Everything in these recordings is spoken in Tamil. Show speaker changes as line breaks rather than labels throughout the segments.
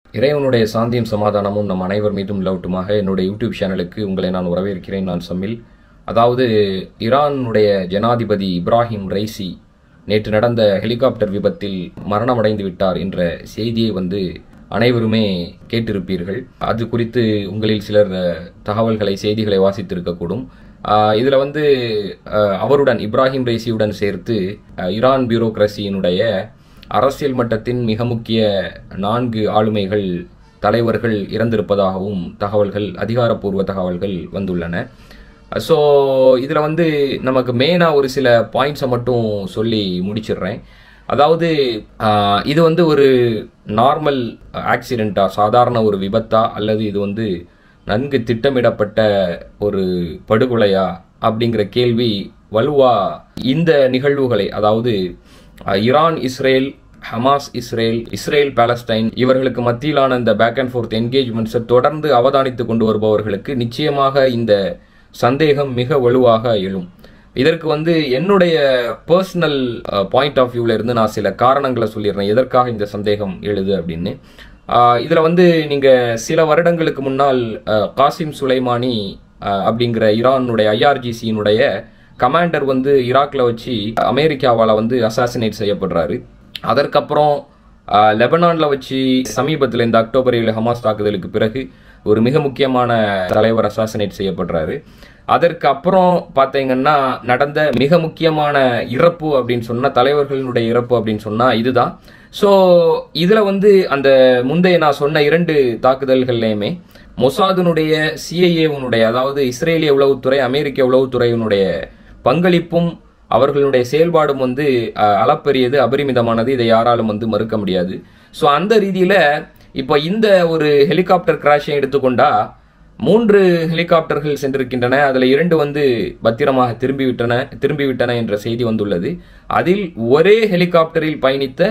இறைவனுடைய சாந்தியும் சமாதானமும் நம் அனைவர் மீதும் லவுட்டுமாக என்னுடைய யூடியூப் சேனலுக்கு உங்களை நான் வரவேற்கிறேன் நான் சம்மில் அதாவது ஈரானுடைய ஜனாதிபதி இப்ராஹிம் ரைசி நேற்று நடந்த ஹெலிகாப்டர் விபத்தில் மரணமடைந்து விட்டார் என்ற செய்தியை வந்து அனைவருமே கேட்டிருப்பீர்கள் அது குறித்து உங்களில் சிலர் அஹ், தகவல்களை செய்திகளை வாசித்திருக்கக்கூடும் ஆஹ், இதுல வந்து அஹ், அவருடன் இப்ராஹிம் ரைசியுடன் சேர்த்து அஹ், ஈரான் பியூரோக்ரசியினுடைய அரசியல் மட்டத்தின் மிக முக்கிய நான்கு ஆளுமைகள் தலைவர்கள் இறந்திருப்பதாகவும் தகவல்கள் அதிகாரப்பூர்வ தகவல்கள் வந்துள்ளன ஸோ இதில் வந்து நமக்கு மெயினாக ஒரு சில பாயிண்ட்ஸை மட்டும் சொல்லி முடிச்சிடுறேன் அதாவது ஆஹ், இது வந்து ஒரு நார்மல் ஆக்சிடெண்ட்டா சாதாரண ஒரு விபத்தா அல்லது இது வந்து நன்கு திட்டமிடப்பட்ட ஒரு படுகொலையா அப்படிங்கிற கேள்வி வலுவா இந்த நிகழ்வுகளை அதாவது அஹ், Iran Israel Hamas Israel Israel Palestine இவர்களுக்கு மத்தியிலான இந்த பேக் அண்ட் ஃபோர்த் என்கேஜ்மெண்ட்ஸை தொடர்ந்து அவதானித்து கொண்டு வருபவர்களுக்கு நிச்சயமாக இந்த சந்தேகம் மிக வலுவாக எழும் இதற்கு வந்து என்னுடைய பர்சனல் பாயிண்ட் ஆஃப் வியூல இருந்து நான் சில காரணங்களை சொல்லிடுறேன் எதற்காக இந்த சந்தேகம் எழுது அப்படின்னு ஆஹ் இதுல வந்து நீங்க சில வருடங்களுக்கு முன்னால் ஆஹ் காசிம் சுலைமானி ஆஹ் அப்படிங்கிற ஈரானுடைய ஐஆர்ஜிசியினுடைய கமாண்டர் வந்து ஈராக்ல வச்சு அமெரிக்காவால வந்து அசாசினேட் செய்யப்படுறாரு அதற்கப்புறம் ஆஹ் லெபனான்ல வச்சு சமீபத்தில் இந்த அக்டோபர் ஏழு ஹமாஸ் தாக்குதலுக்கு பிறகு ஒரு மிக முக்கியமான தலைவர் அசாசினேட் செய்யப்படுறாரு அதற்கு அப்புறம் பார்த்தீங்கன்னா நடந்த மிக முக்கியமான இறப்பு அப்படின்னு சொன்னா தலைவர்களுடைய இறப்பு அப்படின்னு சொன்னா இதுதான் ஸோ இதுல வந்து அந்த முந்தைய நான் சொன்ன இரண்டு தாக்குதல்கள்லையுமே மொசாதுனுடைய சிஐஏவுனுடைய அதாவது இஸ்ரேலிய உளவுத்துறை அமெரிக்க உளவுத்துறையினுடைய பங்களிப்பும் அவர்களுடைய செயல்பாடும் வந்து அஹ், அளப்பரியது அபரிமிதமானது இதை யாராலும் வந்து மறுக்க முடியாது ஸோ அந்த ரீதியில இப்போ இந்த ஒரு ஹெலிகாப்டர் கிராஷை எடுத்துக்கொண்டா மூன்று ஹெலிகாப்டர்கள் சென்றிருக்கின்றன அதுல இரண்டு வந்து பத்திரமாக திரும்பிவிட்டன திரும்பிவிட்டன என்ற செய்தி வந்துள்ளது அதில் ஒரே ஹெலிகாப்டரில் பயணித்த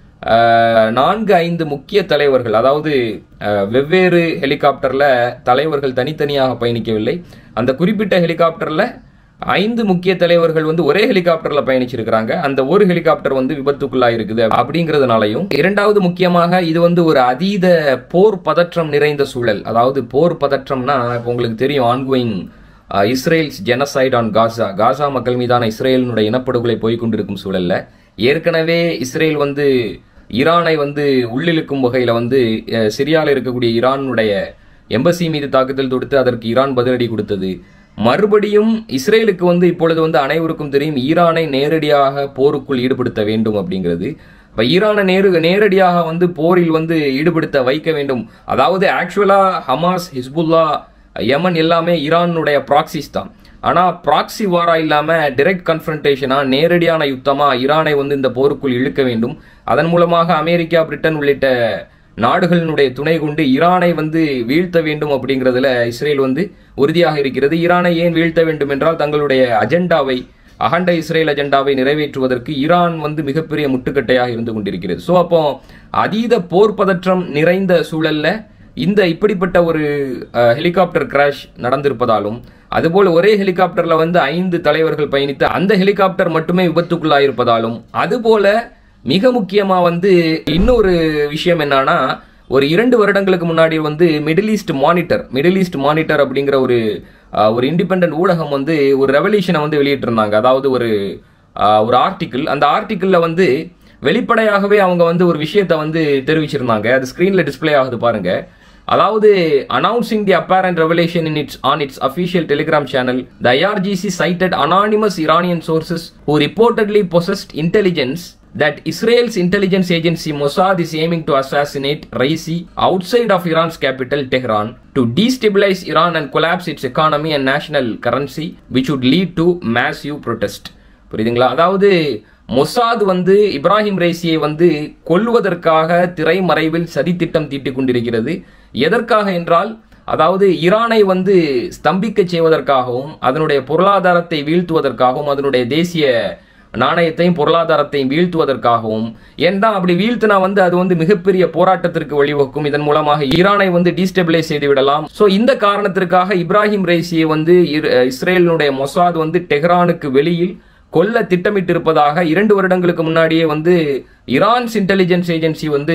அஹ், நான்கு ஐந்து முக்கிய தலைவர்கள் அதாவது அஹ், வெவ்வேறு ஹெலிகாப்டர்ல தலைவர்கள் தனித்தனியாக பயணிக்கவில்லை அந்த குறிப்பிட்ட ஹெலிகாப்டர்ல ஐந்து முக்கிய தலைவர்கள் வந்து ஒரே ஹெலிகாப்டர்ல பயணிச்சிருக்கிறாங்க அந்த ஒரு ஹெலிகாப்டர் வந்து விபத்துக்குள்ளா இருக்குது அப்படிங்கறதுனாலையும் இரண்டாவது முக்கியமாக இது வந்து ஒரு அதீத போர் பதற்றம் நிறைந்த சூழல் அதாவது போர் பதற்றம்னா இப்போ உங்களுக்கு தெரியும் ongoing Israel's genocide on Gaza Gaza மக்கள் மீதான இஸ்ரேலினுடைய இனப்படுகொலை போய் கொண்டிருக்கும் சூழல்ல ஏற்கனவே இஸ்ரேல் வந்து ஈரானை வந்து உள்ளிழுக்கும் வகையில வந்து அஹ், சிரியால இருக்கக்கூடிய ஈரானுடைய எம்பசி மீது தாக்குதல் தொடுத்து அதற்கு ஈரான் பதிலடி கொடுத்தது மறுபடியும் இஸ்ரேலுக்கு வந்து இப்பொழுது வந்து அனைவருக்கும் தெரியும் ஈரானை நேரடியாக போருக்குள் ஈடுபடுத்த வேண்டும் அப்படிங்கிறது இப்ப ஈரானை நேரு நேரடியாக வந்து போரில் வந்து ஈடுபடுத்த வைக்க வேண்டும் அதாவது ஆக்சுவலா ஹமாஸ் ஹிஸ்புல்லா யமன் எல்லாமே ஈரானுடைய ப்ராக்சிஸ் தான் ஆனா ப்ராக்சி வாரா இல்லாம டைரக்ட் கன்ஃபரன்டேஷனா நேரடியான யுத்தமா ஈரானை வந்து இந்த போருக்குள் இழுக்க வேண்டும் அதன் மூலமாக அமெரிக்கா பிரிட்டன் உள்ளிட்ட நாடுகளினுடைய துணை கொண்டு ஈரானை வந்து வீழ்த்த வேண்டும் அப்படிங்கிறதுல இஸ்ரேல் வந்து உறுதியாக இருக்கிறது ஈரானை ஏன் வீழ்த்த வேண்டும் என்றால் தங்களுடைய அஜெண்டாவை அகண்ட இஸ்ரேல் அஜெண்டாவை நிறைவேற்றுவதற்கு ஈரான் வந்து மிகப்பெரிய முட்டுக்கட்டையாக இருந்து கொண்டிருக்கிறது ஸோ அப்போ அதீத போர் பதற்றம் நிறைந்த சூழல்ல இந்த இப்படிப்பட்ட ஒரு அஹ், ஹெலிகாப்டர் கிராஷ் நடந்திருப்பதாலும் அதுபோல ஒரே ஹெலிகாப்டர்ல வந்து ஐந்து தலைவர்கள் பயணித்த அந்த ஹெலிகாப்டர் மட்டுமே விபத்துக்குள்ளாயிருப்பதாலும் அதுபோல மிக முக்கியமா வந்து இன்னொரு விஷயம் என்னன்னா ஒரு இரண்டு வருடங்களுக்கு முன்னாடி வந்து Middle East Monitor Middle East Monitor அப்படிங்கிற ஒரு அஹ், ஒரு இண்டிபெண்டன்ட் ஊடகம் வந்து ஒரு ரெவல்யூஷனை வந்து வெளியிட்டிருந்தாங்க அதாவது ஒரு அஹ், ஒரு ஆர்டிக்கிள் அந்த ஆர்டிக்கிள்ல வந்து வெளிப்படையாகவே அவங்க வந்து ஒரு விஷயத்தை வந்து தெரிவிச்சிருந்தாங்க அது ஸ்கிரீன்ல டிஸ்ப்ளே ஆகுது பாருங்க அதாவது announcing the apparent revelation in its on its official telegram channel the irgc cited anonymous iranian sources who reportedly possessed intelligence that israel's intelligence agency mossad is aiming to assassinate raisi outside of iran's capital tehran to destabilize iran and collapse its economy and national currency which would lead to massive protest புரியுதுங்களா அதாவது மொசாத் வந்து இப்ராஹிம் ரைசியை வந்து கொல்வதற்காக திரைமறைவில் சதித்திட்டம் தீட்டிக் கொண்டிருக்கிறது எதற்காக என்றால் அதாவது ஈரானை வந்து ஸ்தம்பிக்க செய்வதற்காகவும் அதனுடைய பொருளாதாரத்தை வீழ்த்துவதற்காகவும் அதனுடைய தேசிய நாணயத்தையும் பொருளாதாரத்தையும் வீழ்த்துவதற்காகவும் ஏன்னா அப்படி வீழ்த்தினா வந்து அது வந்து மிகப்பெரிய போராட்டத்திற்கு வழிவகுக்கும் இதன் மூலமாக ஈரானை வந்து டீஸ்டபிளைஸ் செய்து விடலாம் சோ இந்த காரணத்திற்காக இப்ராஹிம் ரைசியை வந்து இர்- இஸ்ரேலினுடைய மொசாத் வந்து டெஹ்ரானுக்கு வெளியில் கொல்ல திட்டமிட்டிருப்பதாக இரண்டு வருடங்களுக்கு முன்னாடியே வந்து ஈரான்ஸ் இன்டெலிஜென்ஸ் ஏஜென்சி வந்து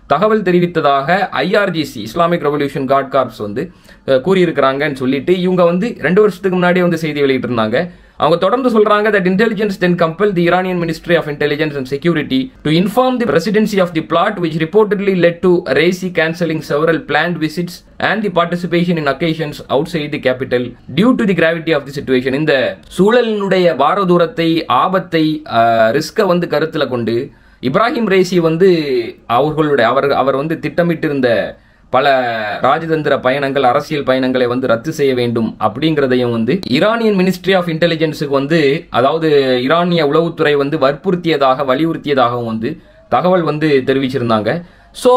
தகவல் தெரிவித்ததாக IRGC Islamic Revolution Guard Corps வந்து அஹ், கூறியிருக்கிறாங்கன்னு சொல்லிட்டு இவங்க வந்து ரெண்டு வருஷத்துக்கு முன்னாடியே வந்து செய்தி வெளியிட்டிருந்தாங்க அவங்க தொடர்ந்து சொல்றாங்க that intelligence then compelled the Iranian Ministry of Intelligence and Security to inform the presidency of the plot which reportedly led to Raisi cancelling several planned visits and the participation in occasions outside the capital due to the gravity of the situation இந்த சூழலினுடைய பாரதூரத்தை ஆபத்தை ரிஸ்கை வந்து கருத்துல கொண்டு இப்ராஹிம் ரேசி வந்து அவர்களுடைய அவர் அவர் வந்து திட்டமிட்டிருந்த பல ராஜதந்திர பயணங்கள் அரசியல் பயணங்களை வந்து ரத்து செய்ய வேண்டும் அப்படிங்கிறதையும் வந்து ஈரானியன் மினிஸ்ட்ரி ஆஃப் இன்டெலிஜென்ஸுக்கு வந்து அதாவது ஈரானிய உளவுத்துறை வந்து வற்புறுத்தியதாக வலியுறுத்தியதாகவும் வந்து தகவல் வந்து தெரிவிச்சிருந்தாங்க ஸோ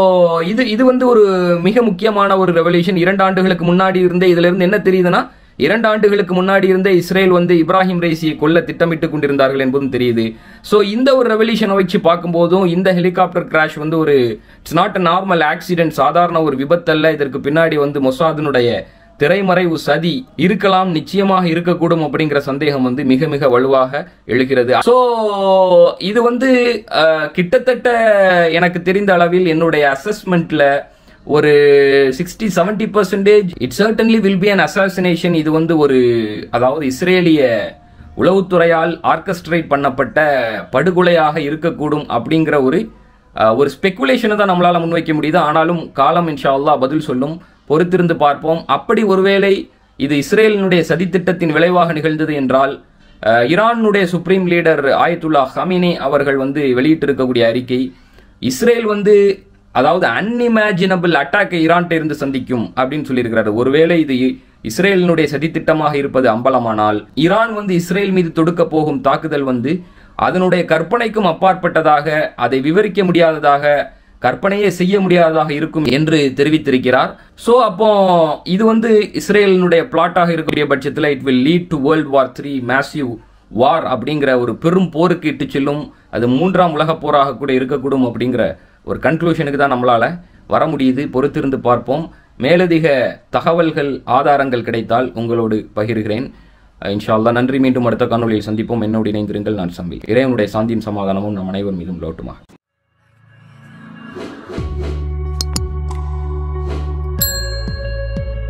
இது இது வந்து ஒரு மிக முக்கியமான ஒரு ரெவல்யூஷன் இரண்டு ஆண்டுகளுக்கு முன்னாடி இருந்தே இதுல இருந்து என்ன தெரியுதுன்னா இரண்டு ஆண்டுகளுக்கு முன்னாடி இருந்த இஸ்ரேல் வந்து இப்ராஹிம் ரைசியை கொல்ல திட்டமிட்டு கொண்டிருந்தார்கள் என்பதும் தெரியுது ஸோ இந்த ஒரு ரெவல்யூஷனை வச்சு பார்க்கும்போதும் இந்த ஹெலிகாப்டர் கிராஷ் வந்து ஒரு it's not a normal accident சாதாரண ஒரு விபத்தல்ல இதற்கு பின்னாடி வந்து மொசாதினுடைய திரைமறைவு சதி இருக்கலாம் நிச்சயமாக இருக்கக்கூடும் அப்படிங்கிற சந்தேகம் வந்து மிக மிக வலுவாக எழுகிறது ஸோ இது வந்து அஹ், கிட்டத்தட்ட எனக்கு தெரிந்த அளவில் என்னுடைய அசஸ்மெண்ட்ல ஒரு sixty seventy percentage it certainly will be an assassination இது வந்து ஒரு அதாவது இஸ்ரேலிய உளவுத்துறையால் ஆர்கஸ்ட்ரேட் பண்ணப்பட்ட படுகொலையாக இருக்கக்கூடும் அப்படிங்கிற ஒரு அஹ், ஒரு ஸ்பெகுலேஷனை தான் நம்மளால முன்வைக்க முடியுது ஆனாலும் காலம் இன்ஷா அல்லாஹ் பதில் சொல்லும் பொறுத்திருந்து பார்ப்போம் அப்படி ஒருவேளை இது இஸ்ரேலினுடைய சதித்திட்டத்தின் விளைவாக நிகழ்ந்தது என்றால் அஹ், ஈரானுடைய சுப்ரீம் லீடர் ஆயத்துல்லா ஹமினி அவர்கள் வந்து வெளியிட்டிருக்கக்கூடிய அறிக்கை இஸ்ரேல் வந்து அதாவது அன்இமேஜினபிள் அட்டாக்கை ஈரான்கிட்ட இருந்து சந்திக்கும் அப்படின்னு சொல்லியிருக்கிறாரு ஒருவேளை இது இஸ்ரேலினுடைய சதித்திட்டமாக இருப்பது அம்பலமானால் ஈரான் வந்து இஸ்ரேல் மீது தொடுக்க போகும் தாக்குதல் வந்து அதனுடைய கற்பனைக்கும் அப்பாற்பட்டதாக அதை விவரிக்க முடியாததாக கற்பனையே செய்ய முடியாததாக இருக்கும் என்று தெரிவித்திருக்கிறார் சோ அப்போ இது வந்து இஸ்ரேலினுடைய பிளாட்டாக இருக்கக்கூடிய பட்சத்தில் it will lead to world war three massive war அப்படிங்கிற ஒரு பெரும் போருக்கு இட்டு செல்லும் அது மூன்றாம் உலகப் போராக கூட இருக்கக்கூடும் அப்படிங்கிற ஒரு கன்க்ளூஷனுக்கு தான் நம்மளால வர முடியுது பொறுத்திருந்து பார்ப்போம் மேலதிக தகவல்கள் ஆதாரங்கள் கிடைத்தால் உங்களோடு பகிர்கிறேன் இன்ஷா அல்லாஹ் நன்றி மீண்டும் அடுத்த காணொலியில் சந்திப்போம் என்னோடு இணைந்திருங்கள் நான் சம்பி இறைவனுடைய சாந்தியும் சமாதானமும் நம் அனைவர் மீதும் லோட்டுமாக